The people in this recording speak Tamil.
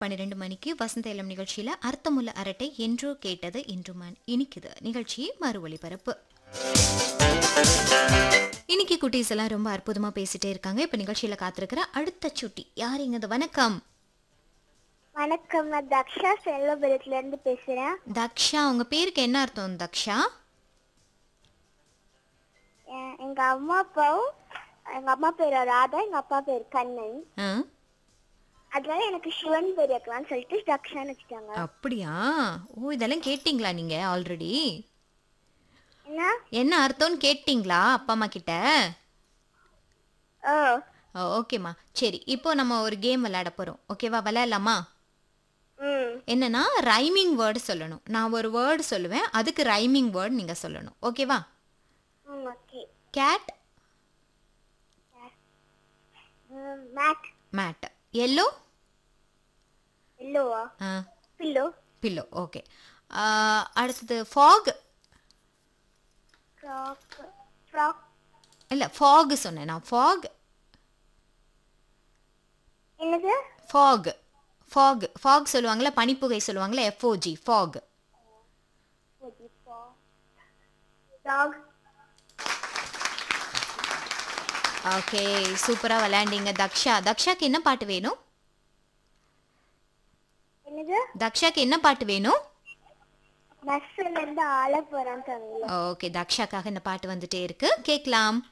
பன்னிரெண்டு மணிக்கு வசந்த இளம் நிகழ்ச்சியில அர்த்தமுள்ள அரட்டை என்றோ கேட்டது இன்று மன் இனிக்குது நிகழ்ச்சி மறு ஒளிபரப்பு இன்னைக்கு குட்டீஸ் எல்லாம் ரொம்ப அற்புதமா பேசிட்டே இருக்காங்க இப்ப நிகழ்ச்சியில காத்திருக்கிற அடுத்த சுட்டி யாருங்க வணக்கம் வணக்கம் நான் தக்ஷா செல்வபுரத்துல இருந்து பேசுறேன் தக்ஷா உங்க பேருக்கு என்ன அர்த்தம் தக்ஷா எ- எங்க அம்மா அப்பாவும் எங்க அம்மா பேர் ராதா எங்க அப்பா பேர் கண்ணன் ஆ, அதனால எனக்கு சிவன் பேர் வைக்கலாம்னு சொல்லிட்டு தக்ஷான்னு வச்சுட்டாங்க அப்படியா ஓ இதெல்லாம் கேட்டிங்களா நீங்க ஆல்ரெடி என்ன என்ன அர்த்தம்னு கேட்டிங்களா அப்பா அம்மா கிட்ட ஓ ஓ, ஓகேம்மா சரி இப்போ நம்ம ஒரு கேம் விளையாட போறோம் ஓகேவா விளையாடலாமா ம் என்னன்னா ரைமிங் வேர்டு சொல்லணும் நான் ஒரு வேர்டு சொல்லுவேன் அதுக்கு ரைமிங் வேர்டு நீங்க சொல்லணும் ஓகேவா ம் okay cat mat mat yellow எல்லோவா பில்லோ பில்லோ ஓகே அடுத்தது ஃபாக் ஃப்ராக் ஃப்ராக் இல்லை ஃபாக் சொன்னேன் நான் ஃபாக் என்னது ஃபாக் ஃபாக் ஃபாக் சொல்லுவாங்கல்ல பனிப்புகை சொல்லுவாங்கல்ல எஃப்ஓஜி ஃபாக் டாக் ஓகே சூப்பராக விளையாண்டீங்க தக்ஷா தக்ஷாக்கு என்ன பாட்டு வேணும் என்னது தக்ஷாக்கு என்ன பாட்டு வேணும் பஸ்ல இருந்து ஆள போறான்னு சொன்னீங்க ஓகே தக்ஷாக்காக இந்த பாட்டு வந்துட்டே இருக்கு கேட்கலாம்